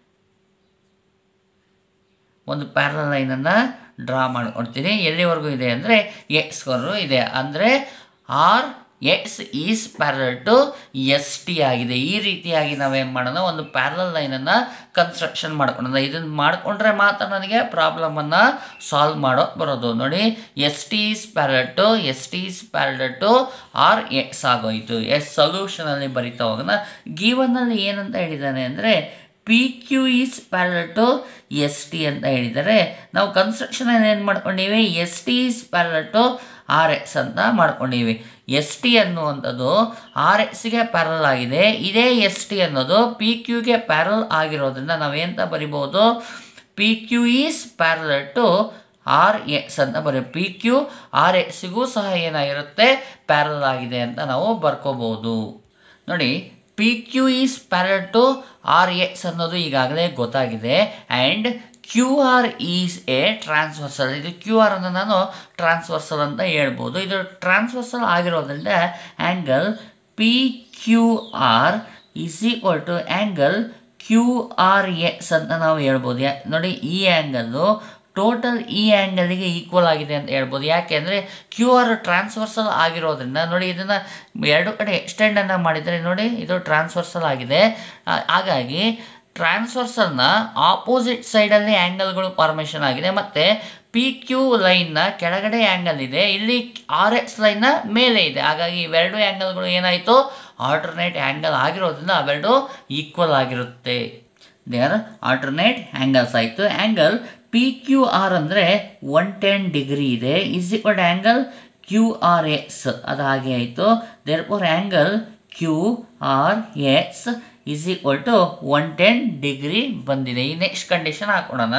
ಒಂದು ಪ್ಯಾರಲ್ ಲೈನನ್ನು ಡ್ರಾ ಮಾಡ್ಕೊಳ್ತೀನಿ ಎಲ್ಲಿವರೆಗೂ ಇದೆ ಅಂದರೆ ಎಕ್ಸ್ವರೆಗೂ ಇದೆ ಅಂದರೆ R X is parallel to S T ಆಗಿದೆ ಈ ರೀತಿಯಾಗಿ ನಾವೇನು ಮಾಡೋಣ ಒಂದು ಪ್ಯಾರಲ್ ಲೈನನ್ನು ಕನ್ಸ್ಟ್ರಕ್ಷನ್ ಮಾಡ್ಕೊಳ್ಳೋಣ ಇದನ್ನು ಮಾಡಿಕೊಂಡ್ರೆ ಮಾತ್ರ ನನಗೆ ಪ್ರಾಬ್ಲಮನ್ನು ಸಾಲ್ವ್ ಮಾಡೋಕ್ಕೆ ಬರೋದು ನೋಡಿ S T is parallel to S T is parallel to R X ಆಗೋಯಿತು ಎಸ್ ಸೊಲ್ಯೂಷನಲ್ಲಿ ಬರಿತಾ ಹೋಗೋಣ ಗಿವನ್ನಲ್ಲಿ ಏನಂತ ಹೇಳಿದ್ದಾನೆ ಅಂದರೆ P Q is parallel to S T ಅಂತ ಹೇಳಿದ್ದಾರೆ ನಾವು ಕನ್ಸ್ಟ್ರಕ್ಷನಲ್ಲಿ ಏನು ಮಾಡ್ಕೊಂಡಿವಿ S T is parallel to R X ಅಂತ ಮಾಡ್ಕೊಂಡಿವಿ ಎಸ್ ಟಿ ಅನ್ನುವಂಥದ್ದು ಆರ್ ಎಕ್ಸ್ಗೆ ಪ್ಯಾರಲ್ ಆಗಿದೆ ಇದೇ ಎಸ್ ಟಿ ಅನ್ನೋದು ಪಿ ಕ್ಯೂಗೆ ಪ್ಯಾರಲ್ ಆಗಿರೋದ್ರಿಂದ ನಾವೇಂತ ಬರಿಬೋದು P Q is parallel to R X ಅಂತ ಬರೀ ಪಿ ಕ್ಯೂ ಆರ್ ಎಕ್ಸಿಗೂ ಸಹ ಏನಾಗಿರುತ್ತೆ ಪ್ಯಾರಲ್ ಆಗಿದೆ ಅಂತ ನಾವು ಬರ್ಕೋಬೋದು ನೋಡಿ P Q is parallel to R X ಅನ್ನೋದು ಈಗಾಗಲೇ ಗೊತ್ತಾಗಿದೆ and Q R is a transversal ಇದು ಕ್ಯೂ ಆರ್ ಅನ್ನು ನಾನು ಟ್ರಾನ್ಸ್ವರ್ಸಲ್ ಅಂತ ಹೇಳ್ಬೋದು ಇದು ಟ್ರಾನ್ಸ್ವರ್ಸಲ್ ಆಗಿರೋದ್ರಿಂದ angle P Q R is equal to angle Q R X ಅಂತ ನಾವು ಹೇಳ್ಬೋದು ಯಾ ನೋಡಿ ಈ ಆ್ಯಂಗಲ್ಲು ಟೋಟಲ್ ಈ ಆ್ಯಂಗಲ್ಗೆ ಈಕ್ವಲ್ ಆಗಿದೆ ಅಂತ ಹೇಳ್ಬೋದು ಯಾಕೆ ಅಂದರೆ ಕ್ಯೂ ಆರ್ ಟ್ರಾನ್ಸ್ವರ್ಸಲ್ ಆಗಿರೋದ್ರಿಂದ ನೋಡಿ ಇದನ್ನು ಎರಡು ಕಡೆ ಎಕ್ಸ್ಟೆಂಡನ್ನು ಮಾಡಿದರೆ ನೋಡಿ ಇದು ಟ್ರಾನ್ಸ್ವರ್ಸಲ್ ಆಗಿದೆ ಆ, ಹಾಗಾಗಿ ಟ್ರಾನ್ಸ್ವರ್ಸಲ್ನ ಆಪೋಸಿಟ್ ಸೈಡಲ್ಲಿ ಆ್ಯಂಗಲ್ಗಳು ಫಾರ್ಮೇಷನ್ ಆಗಿದೆ ಮತ್ತು ಪಿ ಕ್ಯೂ ಲೈನ್ನ ಕೆಳಗಡೆ ಆ್ಯಂಗಲ್ ಇದೆ ಇಲ್ಲಿ ಆರ್ ಎಕ್ಸ್ ಲೈನ್ನ ಮೇಲೆ ಇದೆ ಹಾಗಾಗಿ ಇವೆರಡು ಆ್ಯಂಗಲ್ಗಳು ಏನಾಯಿತು ಆಲ್ಟರ್ನೇಟ್ ಆ್ಯಂಗಲ್ ಆಗಿರೋದ್ರಿಂದ ಅವೆರಡು ಈಕ್ವಲ್ ಆಗಿರುತ್ತೆ ದೇ ಆರ್ ಆಲ್ಟರ್ನೇಟ್ ಆ್ಯಂಗಲ್ಸ್ ಆಯಿತು ಆ್ಯಂಗಲ್ ಪಿ ಕ್ಯೂ ಆರ್ ಅಂದರೆ ಒನ್ ಟೆನ್ ಡಿಗ್ರಿ ಇದೆ is equal angle Q R X ಅದು ಹಾಗೆ ಆಯಿತು therefore angle Q R X is equal to one ten degree ಬಂದಿದೆ ಈ ನೆಕ್ಸ್ಟ್ ಕಂಡೀಷನ್ ಹಾಕೋಣ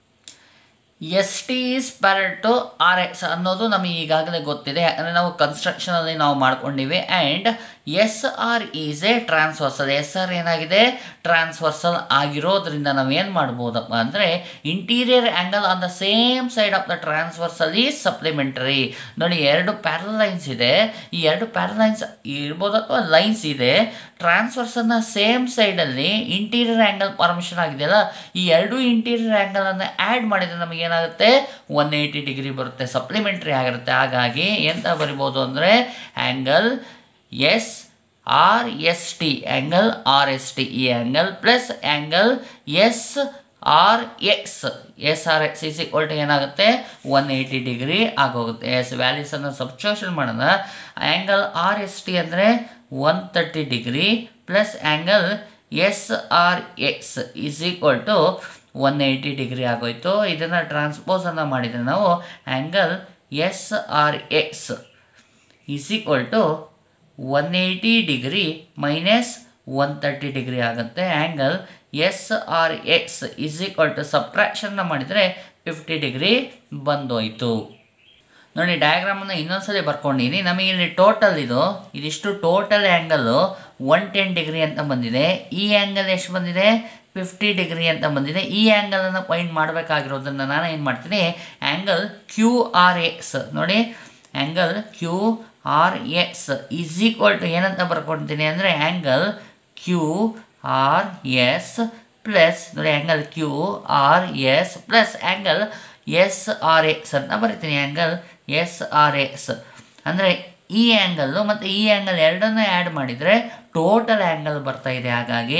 S T is parallel to R X ಅನ್ನೋದು ನಮಗೆ ಈಗಾಗಲೇ ಗೊತ್ತಿದೆ ಯಾಕಂದರೆ ನಾವು ಕನ್ಸ್ಟ್ರಕ್ಷನಲ್ಲಿ ನಾವು ಮಾಡ್ಕೊಂಡಿವಿ and S R is a transversal S R ಏನಾಗಿದೆ ಟ್ರಾನ್ಸ್ವರ್ಸಲ್ ಆಗಿರೋದ್ರಿಂದ ನಾವು ಏನು ಮಾಡ್ಬೋದಪ್ಪ ಅಂದರೆ interior angle on the same side of the transversal is supplementary ನೋಡಿ ಎರಡು ಪ್ಯಾರಲ್ ಲೈನ್ಸ್ ಇದೆ ಈ ಎರಡು ಪ್ಯಾರಲ್ ಲೈನ್ಸ್ ಇರ್ಬೋದು ಅಥವಾ ಲೈನ್ಸ್ ಇದೆ ಟ್ರಾನ್ಸ್ವರ್ಸನ್ನ ಸೇಮ್ ಸೈಡಲ್ಲಿ ಇಂಟೀರಿಯರ್ ಆ್ಯಂಗಲ್ ಫಾರ್ಮೇಷನ್ ಆಗಿದೆಯಲ್ಲ ಈ ಎರಡು ಇಂಟೀರಿಯರ್ ಆ್ಯಂಗಲನ್ನು ಆ್ಯಡ್ ಮಾಡಿದರೆ ನಮಗೆ ಏನಾಗುತ್ತೆ ಒನ್ ಏಯ್ಟಿ ಡಿಗ್ರಿ ಬರುತ್ತೆ ಸಪ್ಲಿಮೆಂಟ್ರಿ ಆಗಿರುತ್ತೆ ಹಾಗಾಗಿ ಎಂತ ಬರಿಬೋದು ಅಂದರೆ angle S R S T angle R S T ಈ angle plus angle S R X S R X is equal to ಏನಾಗುತ್ತೆ ಒನ್ ಏಯ್ಟಿ ಡಿಗ್ರಿ ಆಗೋಗುತ್ತೆ ಎಸ್ ವ್ಯಾಲ್ಯೂಸನ್ನು ಸಬ್ಸ್ಟ್ಯೂಷನ್ ಮಾಡೋಣ ಆ್ಯಂಗಲ್ ಆರ್ ಎಸ್ ಟಿ ಅಂದರೆ one thirty degree plus angle S R X is equal to one eighty degree ಆಗೋಯ್ತು ಇದನ್ನು ಟ್ರಾನ್ಸ್ಪೋಸನ್ನು ಮಾಡಿದರೆ ನಾವು angle S R X is equal to one eighty degree minus one thirty degree ಆಗುತ್ತೆ angle S R X is equal to ಸಬ್ಟ್ರಾಕ್ಷನ್ನ ಮಾಡಿದರೆ ಫಿಫ್ಟಿ ಡಿಗ್ರಿ ಬಂದೋಯ್ತು ನೋಡಿ ಡಯಾಗ್ರಾಮನ್ನು ಇನ್ನೊಂದ್ಸಲಿ ಬರ್ಕೊಂಡಿನಿ ನಮಗೆ ಇಲ್ಲಿ ಟೋಟಲ್ ಇದು ಇದಿಷ್ಟು total angle one ten degree ಅಂತ ಬಂದಿದೆ ಈ ಆ್ಯಂಗಲ್ ಎಷ್ಟು ಬಂದಿದೆ ಫಿಫ್ಟಿ ಡಿಗ್ರಿ ಅಂತ ಬಂದಿದೆ ಈ ಆ್ಯಂಗಲನ್ನು ಪಾಯಿಂಟ್ ಮಾಡಬೇಕಾಗಿರೋದನ್ನು ನಾನು ಏನು ಮಾಡ್ತೀನಿ ಆ್ಯಂಗಲ್ ಕ್ಯೂ ಆರ್ ಎಕ್ಸ್ ನೋಡಿ angle Q R X is equal to ಏನಂತ ಬರ್ಕೊಳ್ತೀನಿ ಅಂದರೆ angle Q R S plus ನೋಡಿ angle Q R S plus angle S R X ಅಂತ ಬರಿತೀನಿ ಆ್ಯಂಗಲ್ ಎಸ್ ಆರ್ ಎಕ್ಸ್ ಅಂದರೆ ಈ ಆ್ಯಂಗಲ್ಲು ಮತ್ತು ಈ ಆ್ಯಂಗಲ್ ಎರಡನ್ನೂ ಆ್ಯಡ್ ಮಾಡಿದರೆ ಟೋಟಲ್ ಆ್ಯಂಗಲ್ ಬರ್ತಾ ಇದೆ ಹಾಗಾಗಿ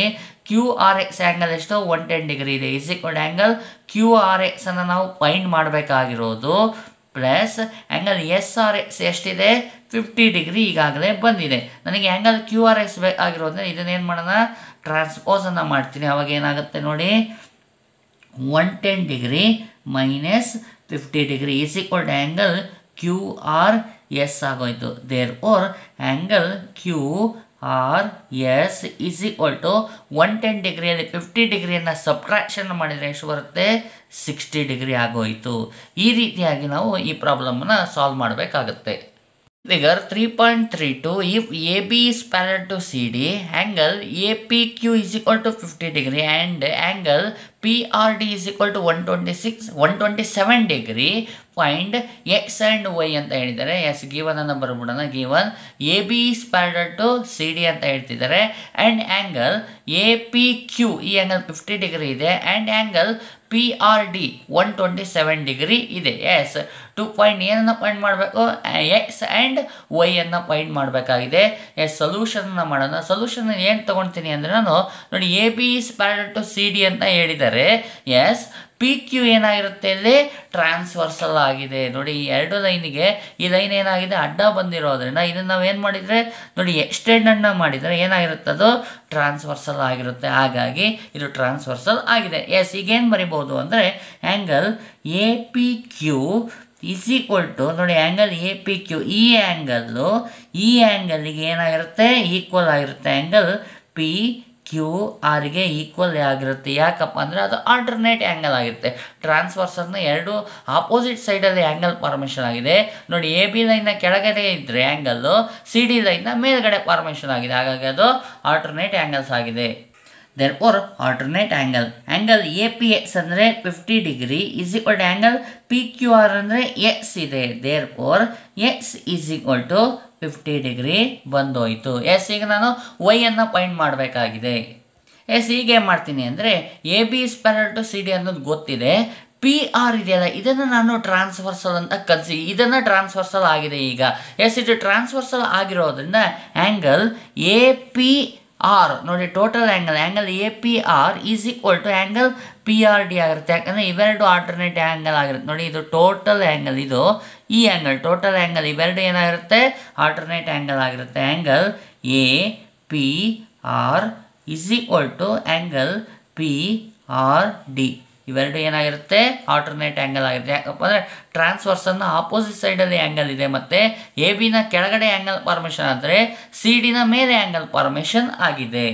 ಕ್ಯೂ ಆರ್ ಎಕ್ಸ್ ಆ್ಯಂಗಲ್ ಎಷ್ಟು ಒನ್ ಟೆನ್ ಡಿಗ್ರಿ ಇದೆ is equal angle Q R X ಅನ್ನು ನಾವು ಫೈಂಡ್ ಮಾಡಬೇಕಾಗಿರೋದು plus angle S R X ಎಷ್ಟಿದೆ ಫಿಫ್ಟಿ ಡಿಗ್ರಿ ಈಗಾಗಲೇ ಬಂದಿದೆ ನನಗೆ ಆ್ಯಂಗಲ್ ಕ್ಯೂ ಆರ್ ಎಕ್ಸ್ ಬೇಕಾಗಿರೋದ್ರೆ ಇದನ್ನೇನು ಮಾಡೋಣ ಟ್ರಾನ್ಸ್ಪೋಸನ್ನು ಮಾಡ್ತೀನಿ ಅವಾಗ ಏನಾಗುತ್ತೆ ನೋಡಿ one ten degree minus fifty degree is equal to angle Q R S ಆಗೋಯ್ತು therefore angle Q R S is equal to one ten ಡಿಗ್ರಿಯಲ್ಲಿ ಫಿಫ್ಟಿ ಡಿಗ್ರಿಯನ್ನು ಸಬ್ಟ್ರಾಕ್ಷನ್ ಮಾಡಿದರೆ ಎಷ್ಟು ಬರುತ್ತೆ ಸಿಕ್ಸ್ಟಿ ಡಿಗ್ರಿ ಆಗೋಯಿತು ಈ ರೀತಿಯಾಗಿ ನಾವು ಈ ಪ್ರಾಬ್ಲಮನ್ನು ಸಾಲ್ವ್ ಮಾಡಬೇಕಾಗುತ್ತೆ Figure 3.32 if AB is parallel to CD angle APQ is equal to 50 degree and angle PRD is equal to 126 127 degree find X and Y ಅಂತ ಹೇಳಿದ್ದಾರೆ ಎಸ್ ಗಿವನ್ ಅನ್ನು ಬರ್ಬಿಡೋಣ given A B is parallel to C D ಅಂತ ಹೇಳ್ತಿದ್ದಾರೆ and angle A P Q ಈ ಆ್ಯಂಗಲ್ ಫಿಫ್ಟಿ ಡಿಗ್ರಿ ಇದೆ and angle P R D one twenty seven degree ಇದೆ ಎಸ್ ಟು ಪಾಯಿಂಟ್ ಏನನ್ನು ಪಾಯಿಂಟ್ ಮಾಡಬೇಕು ಎಕ್ಸ್ ಆ್ಯಂಡ್ ವೈ ಅನ್ನು ಪಾಯಿಂಟ್ ಮಾಡಬೇಕಾಗಿದೆ ಎಸ್ ಸೊಲ್ಯೂಷನ್ನ ಮಾಡೋಣ ಸೊಲ್ಯೂಷನ್ ಏನು ತೊಗೊಳ್ತೀನಿ ಅಂದರೆ ನಾನು ನೋಡಿ A B is parallel to C D ಅಂತ ಹೇಳಿದ್ದಾರೆ ಎಸ್ ಪಿ ಕ್ಯೂ ಏನಾಗಿರುತ್ತೆ ಇಲ್ಲಿ ಟ್ರಾನ್ಸ್ವರ್ಸಲ್ ಆಗಿದೆ ನೋಡಿ ಈ ಎರಡು ಲೈನಿಗೆ ಈ ಲೈನ್ ಏನಾಗಿದೆ ಅಡ್ಡ ಬಂದಿರೋದ್ರಿಂದ ಇದನ್ನು ನಾವು ಏನು ಮಾಡಿದರೆ ನೋಡಿ ಎಕ್ಸ್ಟೆಂಡನ್ನು ಮಾಡಿದರೆ ಏನಾಗಿರುತ್ತೆ ಅದು ಟ್ರಾನ್ಸ್ವರ್ಸಲ್ ಆಗಿರುತ್ತೆ ಹಾಗಾಗಿ ಇದು ಟ್ರಾನ್ಸ್ವರ್ಸಲ್ ಆಗಿದೆ ಎಸ್ ಈಗೇನು ಬರಿಬೋದು ಅಂದರೆ angle A P Q is equal to ನೋಡಿ ಆ್ಯಂಗಲ್ ಎ ಪಿ ಕ್ಯೂ ಈ ಆ್ಯಂಗಲ್ಲು ಈ ಆ್ಯಂಗಲ್ಲಿಗೆ ಏನಾಗಿರುತ್ತೆ ಈಕ್ವಲ್ ಆಗಿರುತ್ತೆ ಆ್ಯಂಗಲ್ ಪಿ ಕ್ಯೂ ಆರ್ಗೆ ಈಕ್ವಲ್ ಆಗಿರುತ್ತೆ ಯಾಕಪ್ಪ ಅಂದರೆ ಅದು ಆಲ್ಟರ್ನೇಟ್ ಆ್ಯಂಗಲ್ ಆಗಿರುತ್ತೆ ಟ್ರಾನ್ಸ್ಫರ್ಸರ್ನ ಎರಡು ಆಪೋಸಿಟ್ ಸೈಡಲ್ಲಿ ಆ್ಯಂಗಲ್ ಫಾರ್ಮೇಷನ್ ಆಗಿದೆ ನೋಡಿ ಎ ಬಿ ಲೈನ್ನ ಕೆಳಗಡೆ ಇದ್ದರೆ ಆ್ಯಂಗಲ್ಲು ಸಿ ಡಿ ಲೈನ್ನ ಮೇಲ್ಗಡೆ ಫಾರ್ಮೇಷನ್ ಆಗಿದೆ ಹಾಗಾಗಿ ಅದು ಆಲ್ಟರ್ನೇಟ್ ಆ್ಯಂಗಲ್ಸ್ ಆಗಿದೆ therefore alternate angle angle A P X ಅಂದರೆ fifty degree is equal to angle P Q R ಅಂದರೆ ಎಕ್ಸ್ ಇದೆ therefore X is equal to fifty degree ಬಂದೋಯ್ತು ಎಸ್ ಈಗ ನಾನು ವೈ ಅನ್ನು ಪಾಯಿಂಟ್ ಮಾಡಬೇಕಾಗಿದೆ ಎಸ್ ಈಗ ಏನು ಮಾಡ್ತೀನಿ ಅಂದರೆ A B is parallel to C D ಅನ್ನೋದು ಗೊತ್ತಿದೆ ಪಿ ಆರ್ ಇದೆಯಲ್ಲ ಇದನ್ನು ನಾನು ಟ್ರಾನ್ಸ್ಫರ್ಸಲ್ ಅಂತ ಕಲಿಸಿ ಇದನ್ನು ಟ್ರಾನ್ಸ್ಫರ್ಸಲ್ ಆಗಿದೆ ಈಗ ಎಸ್ ಇದು ಟ್ರಾನ್ಸ್ಫರ್ಸಲ್ ಆಗಿರೋದ್ರಿಂದ ಆ್ಯಂಗಲ್ ಎ ಪಿ ಆರ್ ನೋಡಿ total angle angle A P R is equal to angle P R D ಆಗಿರುತ್ತೆ ಯಾಕಂದರೆ ಇವೆರಡು ಆಲ್ಟರ್ನೇಟ್ ಆ್ಯಂಗಲ್ ಆಗಿರುತ್ತೆ ನೋಡಿ ಇದು ಟೋಟಲ್ ಆ್ಯಂಗಲ್ ಇದು ಈ ಆ್ಯಂಗಲ್ ಟೋಟಲ್ ಆ್ಯಂಗಲ್ ಇವೆರಡು ಏನಾಗಿರುತ್ತೆ ಆಲ್ಟರ್ನೇಟ್ ಆ್ಯಂಗಲ್ ಆಗಿರುತ್ತೆ angle A P R is equal to angle P R D ಇವೆರಡು ಏನಾಗಿರುತ್ತೆ ಆಲ್ಟರ್ನೇಟ್ ಆ್ಯಂಗಲ್ ಆಗಿರುತ್ತೆ ಯಾಕಪ್ಪ ಅಂದರೆ ಟ್ರಾನ್ಸ್ವರ್ಸನ್ನು ಆಪೋಸಿಟ್ ಸೈಡಲ್ಲಿ ಆ್ಯಂಗಲ್ ಇದೆ ಮತ್ತು ಎ ಬಿನ ಕೆಳಗಡೆ ಆ್ಯಂಗಲ್ ಫಾರ್ಮೇಷನ್ ಆದರೆ ಸಿ ಡಿನ ಮೇಲೆ ಆ್ಯಂಗಲ್ ಫಾರ್ಮೇಷನ್ ಆಗಿದೆ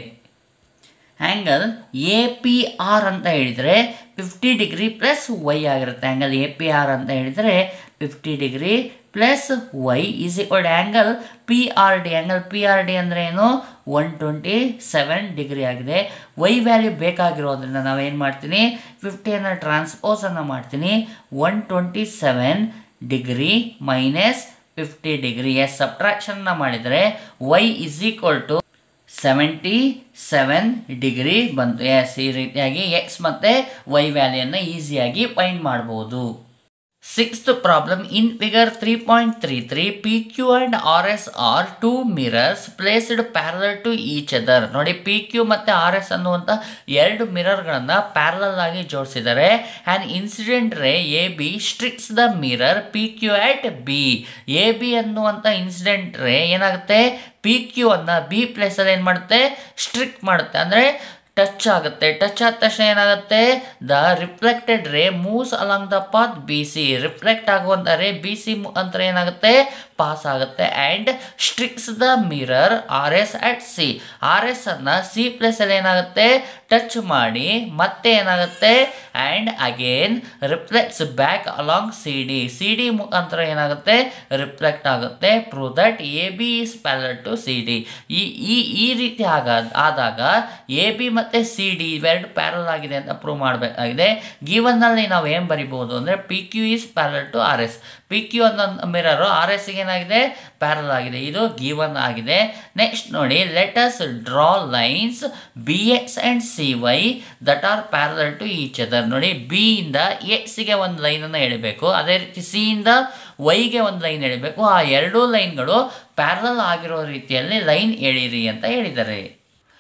ಆ್ಯಂಗಲ್ ಎ ಪಿ ಆರ್ ಅಂತ ಹೇಳಿದರೆ ಫಿಫ್ಟಿ ಡಿಗ್ರಿ ಪ್ಲಸ್ ವೈ ಆಗಿರುತ್ತೆ ಆ್ಯಂಗಲ್ ಎ ಪಿ ಆರ್ ಅಂತ ಹೇಳಿದರೆ fifty degree plus Y is equal angle P R D angle P R D ಅಂದರೆ ಏನು ಒನ್ ಟ್ವೆಂಟಿ ಸೆವೆನ್ ಡಿಗ್ರಿ ಆಗಿದೆ ವೈ ವ್ಯಾಲ್ಯೂ ಬೇಕಾಗಿರೋದ್ರಿಂದ ನಾವೇನು ಮಾಡ್ತೀನಿ ಫಿಫ್ಟಿಯನ್ನು ಟ್ರಾನ್ಸ್ಪೋಸನ್ನು ಮಾಡ್ತೀನಿ one twenty seven degree minus fifty degree yes ಸಬ್ಟ್ರಾಕ್ಷನ್ನ ಮಾಡಿದರೆ y is equal to seventy seven degree ಬಂತು ಎಸ್ ಈ ರೀತಿಯಾಗಿ ಎಕ್ಸ್ ಮತ್ತು ವೈ ವ್ಯಾಲ್ಯೂಯನ್ನು ಈಸಿಯಾಗಿ ಫೈಂಡ್ ಮಾಡ್ಬೋದು Sixth problem in figure 3.33 PQ and RS are two mirrors placed parallel to each other ನೋಡಿ ಪಿ ಕ್ಯೂ ಮತ್ತು ಆರ್ ಎಸ್ ಅನ್ನುವಂಥ ಎರಡು ಮಿರರ್ಗಳನ್ನು ಪ್ಯಾರಲಲ್ ಆಗಿ ಜೋಡಿಸಿದ್ದಾರೆ and incident ray A B strikes the mirror P Q at B A B ಅನ್ನುವಂಥ ಇನ್ಸಿಡೆಂಟ್ ರೇ ಏನಾಗುತ್ತೆ ಪಿ ಕ್ಯೂ ಅನ್ನು ಬಿ ಪ್ಲೇಸಲ್ಲಿ ಏನು ಮಾಡುತ್ತೆ ಸ್ಟ್ರಿಕ್ ಮಾಡುತ್ತೆ ಅಂದರೆ ಟಚ್ ಆಗುತ್ತೆ ಟಚ್ ಆದ ತಕ್ಷಣ ಏನಾಗುತ್ತೆ the reflected ray moves along the path B C reflect ಆಗುವಂಥ ರೇ ಬಿ ಸಿ ಮುಖಾಂತರ ಏನಾಗುತ್ತೆ ಪಾಸ್ ಆಗುತ್ತೆ and strikes the mirror R S at C R S ಅನ್ನು ಸಿ ಪ್ಲೇಸಲ್ಲಿ ಏನಾಗುತ್ತೆ ಟಚ್ ಮಾಡಿ ಮತ್ತೆ ಏನಾಗುತ್ತೆ and again reflects back along C D C D ಮುಖಾಂತರ ಏನಾಗುತ್ತೆ ರಿಫ್ಲೆಕ್ಟ್ ಆಗುತ್ತೆ prove that A B is parallel to C D ಈ ಈ ಈ ರೀತಿ ಆಗ ಆದಾಗ ಎ ಬಿ ಮತ್ತು ಸಿ ಡಿ ಇವೆರಡು ಪ್ಯಾರಲ್ ಆಗಿದೆ ಅಂತ ಪ್ರೂವ್ ಮಾಡಬೇಕಾಗಿದೆ ಗಿವನ್ನಲ್ಲಿ ನಾವು ಏನು ಬರಿಬೋದು ಅಂದರೆ P Q is parallel to R S P Q ಅನ್ನೋ ಮಿರರು ಆರ್ ಎಸ್ ಏನಾಗಿದೆ ಪ್ಯಾರಲ್ ಆಗಿದೆ ಇದು ಗಿವನ್ ಆಗಿದೆ ನೆಕ್ಸ್ಟ್ ನೋಡಿ let's draw lines B X and C Y that are parallel to each other ನೋಡಿ ಬಿ ಇಂದ ಎಕ್ಸ್ಗೆ ಒಂದು ಲೈನನ್ನು ಎಳಿಬೇಕು ಅದೇ ರೀತಿ ಸಿ ಇಂದ ವೈಗೆ ಒಂದು ಲೈನ್ ಎಳಿಬೇಕು ಆ ಎರಡೂ ಲೈನ್ಗಳು ಪ್ಯಾರಲ್ ಆಗಿರೋ ರೀತಿಯಲ್ಲಿ ಲೈನ್ ಎಳೀರಿ ಅಂತ ಹೇಳಿದ್ದಾರೆ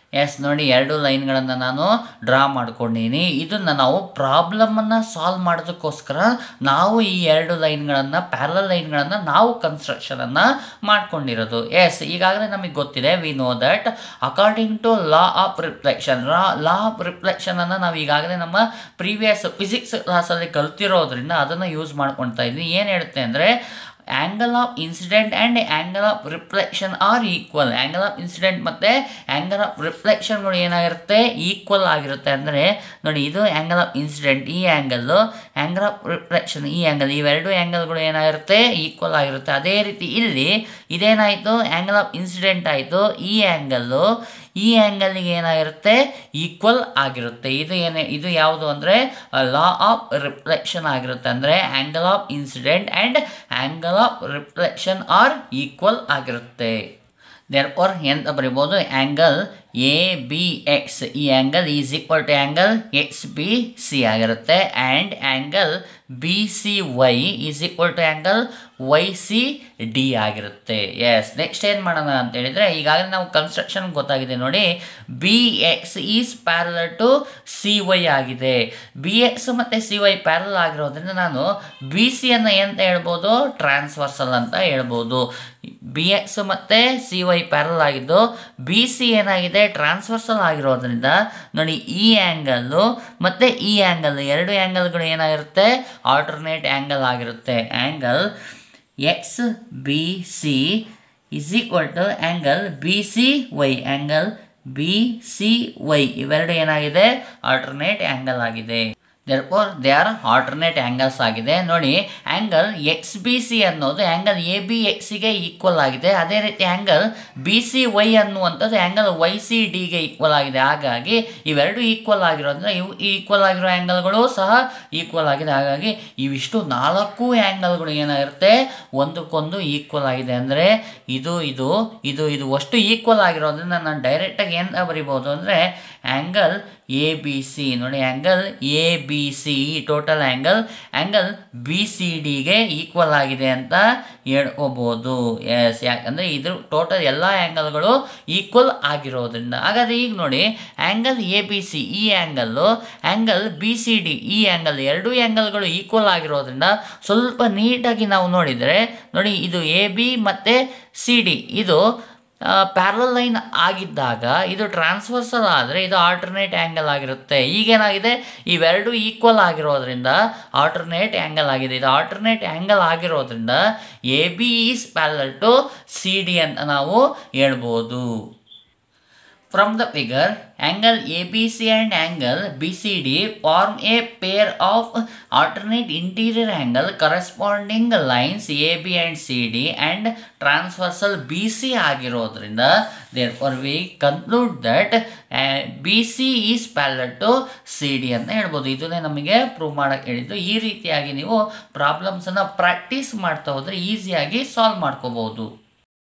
ಎಸ್ ನೋಡಿ ಎರಡು ಲೈನ್ಗಳನ್ನು ನಾನು ಡ್ರಾ ಮಾಡ್ಕೊಂಡೀನಿ ಇದನ್ನು ನಾವು ಪ್ರಾಬ್ಲಮನ್ನು ಸಾಲ್ವ್ ಮಾಡೋದಕ್ಕೋಸ್ಕರ ನಾವು ಈ ಎರಡು ಲೈನ್ಗಳನ್ನು ಪ್ಯಾರಲ್ ಲೈನ್ಗಳನ್ನು ನಾವು ಕನ್ಸ್ಟ್ರಕ್ಷನನ್ನು ಮಾಡ್ಕೊಂಡಿರೋದು ಎಸ್ ಈಗಾಗಲೇ ನಮಗೆ ಗೊತ್ತಿದೆ we know that according to law of reflection law of ರಿಫ್ಲೆಕ್ಷನನ್ನು ನಾವು ಈಗಾಗಲೇ ನಮ್ಮ ಪ್ರೀವಿಯಸ್ ಫಿಸಿಕ್ಸ್ ಕ್ಲಾಸಲ್ಲಿ ಕಲ್ತಿರೋದ್ರಿಂದ ಅದನ್ನು ಯೂಸ್ ಮಾಡ್ಕೊಳ್ತಾ ಇದ್ವಿ ಏನು ಹೇಳುತ್ತೆ ಅಂದರೆ angle of incident and angle of reflection are equal angle of incident ಮತ್ತು ಆ್ಯಂಗಲ್ ಆಫ್ ರಿಫ್ಲೆಕ್ಷನ್ಗಳು ಏನಾಗಿರುತ್ತೆ ಈಕ್ವಲ್ ಆಗಿರುತ್ತೆ ಅಂದರೆ ನೋಡಿ ಇದು ಆ್ಯಂಗಲ್ ಆಫ್ ಇನ್ಸಿಡೆಂಟ್ ಈ ಆ್ಯಂಗಲ್ಲು ಆ್ಯಂಗಲ್ ಆಫ್ ರಿಫ್ಲೆಕ್ಷನ್ ಈ ಆ್ಯಂಗಲ್ ಇವೆರಡು ಆ್ಯಂಗಲ್ಗಳು ಏನಾಗಿರುತ್ತೆ ಈಕ್ವಲ್ ಆಗಿರುತ್ತೆ ಅದೇ ರೀತಿ ಇಲ್ಲಿ ಇದೇನಾಯಿತು ಆ್ಯಂಗಲ್ ಆಫ್ ಇನ್ಸಿಡೆಂಟ್ ಆಯಿತು ಈ ಆ್ಯಂಗಲ್ಲು ಈ ಆ್ಯಂಗಲ್ಗೆ ಏನಾಗಿರುತ್ತೆ ಈಕ್ವಲ್ ಆಗಿರುತ್ತೆ ಇದು ಏನೇ ಇದು ಯಾವುದು ಅಂದರೆ ಲಾ ಆಫ್ ರಿಫ್ಲೆಕ್ಷನ್ ಆಗಿರುತ್ತೆ ಅಂದರೆ angle of incident and angle of reflection are equal ಆಗಿರುತ್ತೆ ದೇರ್ಫೋರ್ ಎಂತ ಬರಿಬೋದು ಆ್ಯಂಗಲ್ ಎ ಬಿ ಎಕ್ಸ್ ಈ angle is equal to angle X B C ಆಗಿರುತ್ತೆ and angle B C Y is equal to angle Y C D ಆಗಿರುತ್ತೆ ಎಸ್ ನೆಕ್ಸ್ಟ್ ಏನು ಮಾಡೋಣ ಅಂತ ಹೇಳಿದರೆ ಈಗಾಗಲೇ ನಾವು ಕನ್ಸ್ಟ್ರಕ್ಷನ್ ಗೊತ್ತಾಗಿದೆ ನೋಡಿ B X is parallel to C Y ಆಗಿದೆ ಬಿ ಎಕ್ಸ್ ಮತ್ತು ಸಿ ವೈ ಪ್ಯಾರಲ್ ಆಗಿರೋದ್ರಿಂದ ನಾನು ಬಿ ಸಿಯನ್ನು ಏನಂತ ಹೇಳ್ಬೋದು ಟ್ರಾನ್ಸ್ವರ್ಸಲ್ ಅಂತ ಹೇಳ್ಬೋದು ಬಿ ಎಕ್ಸ್ ಮತ್ತು ಸಿ ವೈ ಪ್ಯಾರಲ್ ಆಗಿದ್ದು ಬಿ ಸಿ ಏನಾಗಿದೆ ಟ್ರಾನ್ಸ್ವರ್ಸಲ್ ಆಗಿರೋದ್ರಿಂದ ನೋಡಿ ಈ ಆ್ಯಂಗಲ್ಲು ಮತ್ತು ಈ ಆ್ಯಂಗಲ್ ಎರಡು ಆ್ಯಂಗಲ್ಗಳು ಏನಾಗಿರುತ್ತೆ ಆಲ್ಟರ್ನೇಟ್ ಆ್ಯಂಗಲ್ ಆಗಿರುತ್ತೆ angle X B C is equal to angle B C Y angle B C Y ಇವೆರಡು ಏನಾಗಿದೆ ಆಲ್ಟರ್ನೇಟ್ ಆ್ಯಂಗಲ್ ಆಗಿದೆ therefore they are alternate angles ಆಗಿದೆ ನೋಡಿ ಆ್ಯಂಗಲ್ ಎಕ್ಸ್ ಬಿ ಸಿ ಅನ್ನೋದು ಆ್ಯಂಗಲ್ ಎ ಬಿ ಎಕ್ಸಿಗೆ ಈಕ್ವಲ್ ಆಗಿದೆ ಅದೇ ರೀತಿ ಆ್ಯಂಗಲ್ ಬಿ ಸಿ ವೈ ಅನ್ನುವಂಥದ್ದು ಆ್ಯಂಗಲ್ ವೈ ಸಿ ಡಿಗೆ ಈಕ್ವಲ್ ಆಗಿದೆ ಹಾಗಾಗಿ ಇವೆರಡು ಈಕ್ವಲ್ ಆಗಿರೋದ್ರಿಂದ ಇವು ಈಕ್ವಲ್ ಆಗಿರೋ ಆ್ಯಂಗಲ್ಗಳು ಸಹ ಈಕ್ವಲ್ ಆಗಿದೆ ಹಾಗಾಗಿ ಇವಿಷ್ಟು ನಾಲ್ಕು ಆ್ಯಂಗಲ್ಗಳು ಏನಾಗಿರುತ್ತೆ ಒಂದಕ್ಕೊಂದು ಈಕ್ವಲ್ ಆಗಿದೆ ಅಂದರೆ ಇದು ಇದು ಇದು ಇದು ಅಷ್ಟು ಈಕ್ವಲ್ ಆಗಿರೋದ್ರಿಂದ ನಾನು ಡೈರೆಕ್ಟಾಗಿ ಏನು ಬರಿಬೋದು ಅಂದರೆ ಆ್ಯಂಗಲ್ ಎ ಬಿ ಸಿ ನೋಡಿ angle A B C total angle angle B C ಡಿಗೆ ಈಕ್ವಲ್ ಆಗಿದೆ ಅಂತ ಹೇಳ್ಕೋಬೋದು ಎಸ್ ಯಾಕಂದರೆ ಇದ್ರ ಟೋಟಲ್ ಎಲ್ಲ ಆ್ಯಂಗಲ್ಗಳು ಈಕ್ವಲ್ ಆಗಿರೋದ್ರಿಂದ ಹಾಗಾದರೆ ಈಗ ನೋಡಿ ಆ್ಯಂಗಲ್ ಎ ಬಿ ಸಿ ಈ angle angle B C D ಈ ಆ್ಯಂಗಲ್ ಎರಡೂ ಆ್ಯಂಗಲ್ಗಳು ಈಕ್ವಲ್ ಆಗಿರೋದ್ರಿಂದ ಸ್ವಲ್ಪ ನೀಟಾಗಿ ನಾವು ನೋಡಿದರೆ ನೋಡಿ ಇದು ಎ ಬಿ ಮತ್ತು ಸಿ ಡಿ ಇದು ಪ್ಯಾರಲ್ ಲೈನ್ ಆಗಿದ್ದಾಗ ಇದು ಟ್ರಾನ್ಸ್ಫರ್ಸಲ್ ಆದರೆ ಇದು ಆಲ್ಟರ್ನೇಟ್ ಆ್ಯಂಗಲ್ ಆಗಿರುತ್ತೆ ಈಗೇನಾಗಿದೆ ಇವೆರಡು ಈಕ್ವಲ್ ಆಗಿರೋದ್ರಿಂದ ಆಲ್ಟರ್ನೇಟ್ ಆ್ಯಂಗಲ್ ಆಗಿದೆ ಇದು ಆಲ್ಟರ್ನೇಟ್ ಆ್ಯಂಗಲ್ ಆಗಿರೋದ್ರಿಂದ A B is parallel to C D ಅಂತ ನಾವು ಹೇಳ್ಬೋದು From the figure, angle ABC and angle BCD form a pair of alternate interior angle corresponding lines AB and CD and transversal BC ಆಗಿರೋದ್ರಿಂದ therefore we conclude that uh, BC is parallel to CD ಅಂತ ಹೇಳ್ಬೋದು ಇದನ್ನೇ ನಮಗೆ ಪ್ರೂವ್ ಮಾಡಕ್ಕೆ ಹೇಳಿದ್ದು ಈ ರೀತಿಯಾಗಿ ನೀವು ಪ್ರಾಬ್ಲಮ್ಸನ್ನು ಪ್ರಾಕ್ಟೀಸ್ ಮಾಡ್ತಾ ಹೋದರೆ ಈಸಿಯಾಗಿ ಸಾಲ್ವ್ ಮಾಡ್ಕೋಬಹುದು